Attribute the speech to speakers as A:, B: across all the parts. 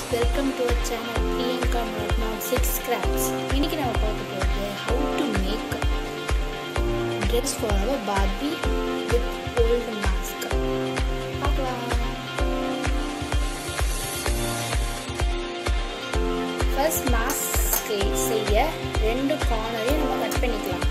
A: welcome to our channel Priyanka nought nought six crafts இன்னைக்கு நம்ம பார்க்க போகிறது how to make dress for our Barbie with old mask பார்க்கலாம் first mask செய்ய ரெண்டு கார்னரையும் நம்ம கட் பண்ணிக்கலாம்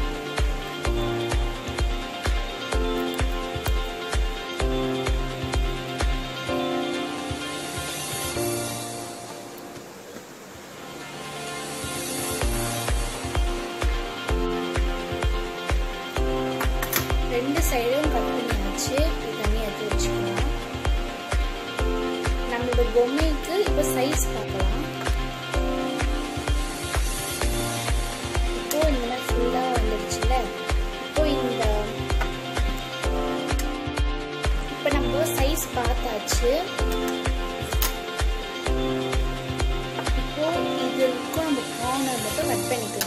A: ரெண்டு சைடும் கட் பண்ணியாச்சு இப்படி தண்ணி எடுத்து வச்சுக்கலாம் நம்மளோட பொம்மைக்கு இப்போ சைஸ் பார்க்கலாம் இப்போ இந்த மாதிரி ஃபுல்லாக வந்துடுச்சுல இப்போ இந்த இப்போ நம்ம சைஸ் பார்த்தாச்சு இப்போ இதுக்கும் நம்ம கார்னர் மட்டும் கட் பண்ணிக்கலாம்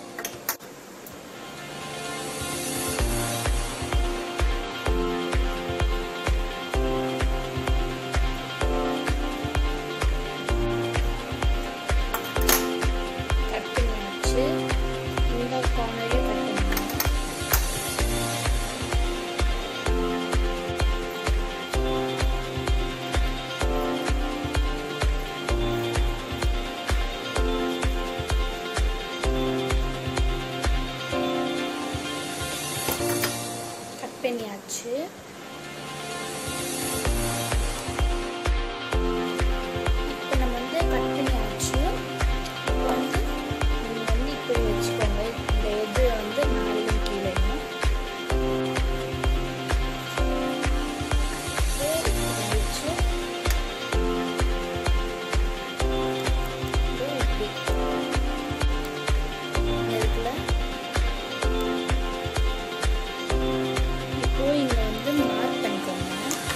A: கட் பண்ணியாச்சு இந்த கார்னரையும் கட் பண்ணலாம் கட் பண்ணியாச்சு இப்போ நம்ம வந்து கட் பண்ணியாச்சு இப்போ வந்து நீங்கள் வந்து இப்படி வச்சுக்கோங்க இந்த எது வந்து மேலேயும் கீழேயும் இப்போ இப்படி வச்சு இதோ இப்படி இருக்குல்ல இப்போ இங்கே வந்து மார்க் பண்ணிக்கோங்க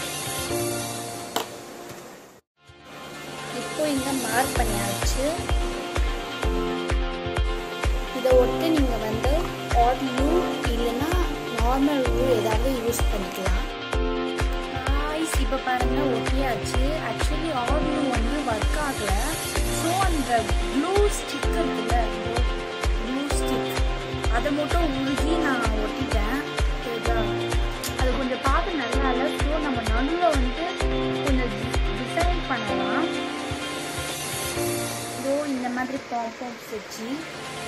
A: இப்போ இங்கே மார்க் பண்ணியாச்சு இதை ஒட்டு நீங்கள் வந்து ஆட் யூ இல்லைன்னா நார்மல் யூ ஏதாவது யூஸ் பண்ணிக்கலாம்
B: காய்ஸ் இப்போ பாருங்க ஒட்டியாச்சு ஆக்சுவலி ஆடியோ வந்து ஒர்க் ஆகல ஸோ அந்த ப்ளூ ஸ்டிக் இருக்குல்ல ப்ளூ ஸ்டிக் அதை மட்டும் உருகி நான் ஒட்டிட்டேன் சரிதா அது கொஞ்சம் பார்க்க நல்லா இல்லை ஸோ நம்ம நடுவில் வந்து கொஞ்சம் டிசைன் பண்ணலாம் இதோ இந்த மாதிரி பாம்பாம்ஸ் வச்சு